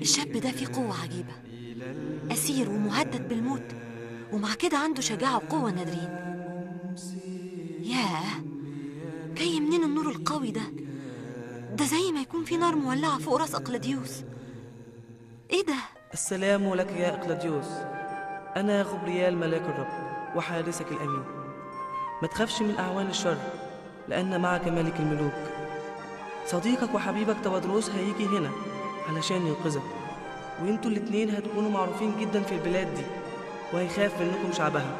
الشاب ده فيه قوة عجيبة أسير ومهدد بالموت ومع كده عنده شجاعة وقوة نادرين ياه جاي منين النور القوي ده ده زي ما يكون في نار مولعة فوق راس أقلديوس ايه ده السلام لك يا إقلاديوس أنا غبريال ملاك الرب وحارسك الأمين ما تخافش من أعوان الشر لأن معك ملك الملوك صديقك وحبيبك تودروس هيجي هنا علشان ينقذك وانتوا الاتنين هتكونوا معروفين جدا في البلاد دي وهيخاف منكم شعبها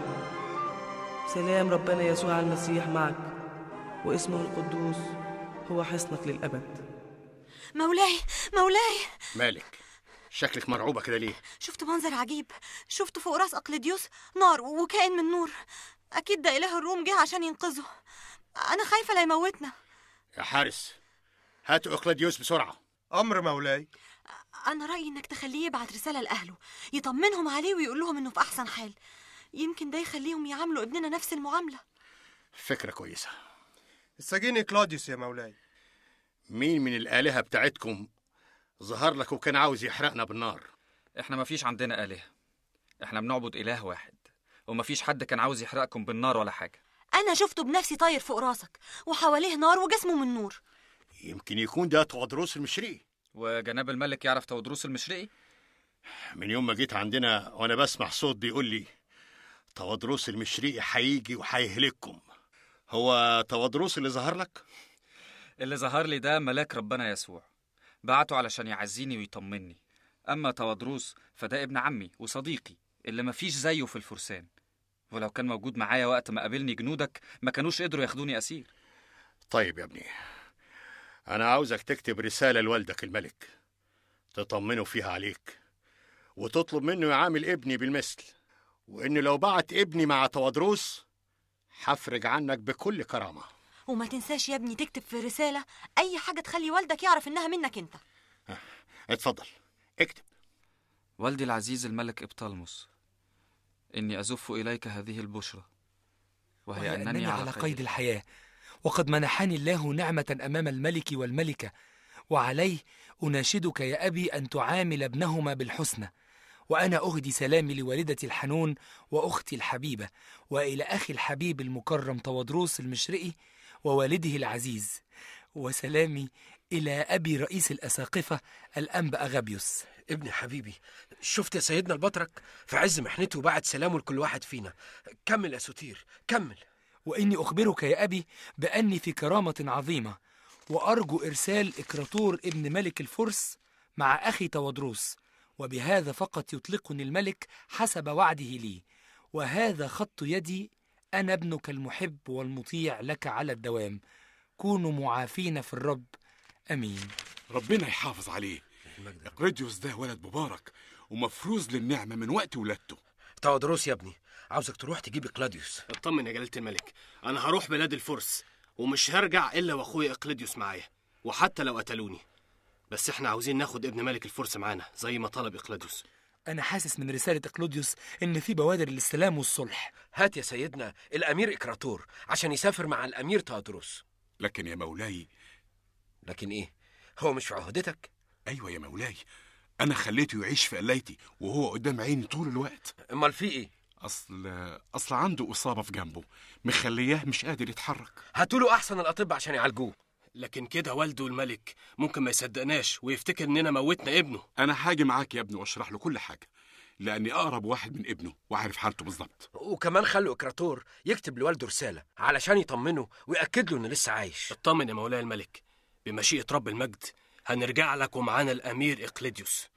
سلام ربنا يسوع المسيح معك واسمه القدوس هو حصنك للأبد مولاي مولاي مالك شكلك مرعوبة كده ليه شفت منظر عجيب شفت فوق راس أقلديوس نار وكائن من نور أكيد ده إله الروم جه عشان ينقذه أنا خايفة لا يموتنا يا حارس هاتوا إقلاديوس بسرعة أمر مولاي أنا رأيي إنك تخليه يبعت رسالة لأهله يطمنهم عليه ويقول لهم إنه في أحسن حال يمكن ده يخليهم يعاملوا ابننا نفس المعاملة فكرة كويسة السجين كلاديوس يا مولاي مين من الآلهة بتاعتكم ظهر لك وكان عاوز يحرقنا بالنار احنا مفيش عندنا آلهة احنا بنعبد إله واحد ومفيش حد كان عاوز يحرقكم بالنار ولا حاجة أنا شفته بنفسي طاير فوق راسك وحواليه نار وجسمه من نور يمكن يكون ده توادروس المشري وجناب الملك يعرف تودروس المشرقي من يوم ما جيت عندنا وأنا بسمع صوت بيقول لي توادروس المشرقي هيجي وهيهلككم هو توادروس اللي ظهر لك؟ اللي ظهر لي ده ملاك ربنا يسوع بعته علشان يعزيني ويطمني أما توادروس فده ابن عمي وصديقي اللي مفيش زيه في الفرسان ولو كان موجود معايا وقت ما قابلني جنودك ما كانوش قدروا ياخدوني أسير طيب يا ابني أنا عاوزك تكتب رسالة لوالدك الملك تطمنه فيها عليك وتطلب منه يعامل ابني بالمثل وإن لو بعت ابني مع توادروس هفرج عنك بكل كرامة وما تنساش يا ابني تكتب في الرسالة أي حاجة تخلي والدك يعرف إنها منك أنت اتفضل اكتب والدي العزيز الملك إبطالموس إني أزف إليك هذه البشرى وهي أنني على قيد الحياة وقد منحني الله نعمة أمام الملك والملكة وعليه أناشدك يا أبي أن تعامل ابنهما بالحسنى وأنا أهدي سلامي لوالدتي الحنون وأختي الحبيبة وإلى أخي الحبيب المكرم توادروس المشرقي ووالده العزيز وسلامي إلى أبي رئيس الأساقفة الأنبا أغابيوس ابني حبيبي شفت يا سيدنا البطرك في عز محنته بعت سلامه لكل واحد فينا كمل يا ستير كمل وإني أخبرك يا أبي بأني في كرامة عظيمة وأرجو إرسال إكراتور ابن ملك الفرس مع أخي توادروس وبهذا فقط يطلقني الملك حسب وعده لي وهذا خط يدي أنا ابنك المحب والمطيع لك على الدوام كونوا معافين في الرب أمين ربنا يحافظ عليه اقريديوس ده ولد مبارك ومفروز للنعمة من وقت ولادته تودروس يا ابني عاوزك تروح تجيب كلاديوس اطمن يا جلالة الملك أنا هروح بلاد الفرس ومش هرجع إلا وأخويا إقليديوس معايا وحتى لو قتلوني بس إحنا عاوزين ناخد ابن ملك الفرس معانا زي ما طلب إقليديوس أنا حاسس من رسالة إقلوديوس إن في بوادر للسلام والصلح هات يا سيدنا الأمير إكراتور عشان يسافر مع الأمير تودروس لكن يا مولاي لكن إيه هو مش في عهدتك أيوة يا مولاي أنا خليته يعيش في قلايتي وهو قدام عيني طول الوقت أمال في إيه أصل أصل عنده إصابة في جنبه مخلياه مش قادر يتحرك هاتوا أحسن الأطباء عشان يعالجوه لكن كده والده الملك ممكن ما يصدقناش ويفتكر إننا موتنا ابنه أنا هاجي معاك يا ابني وأشرح له كل حاجة لأني أقرب واحد من ابنه وعارف حالته بالظبط وكمان خلوا إكراتور يكتب لوالده رسالة علشان يطمنه ويأكد له إنه لسه عايش اطمن يا مولاي الملك بمشيئة رب المجد هنرجع لك ومعانا الأمير إقليديوس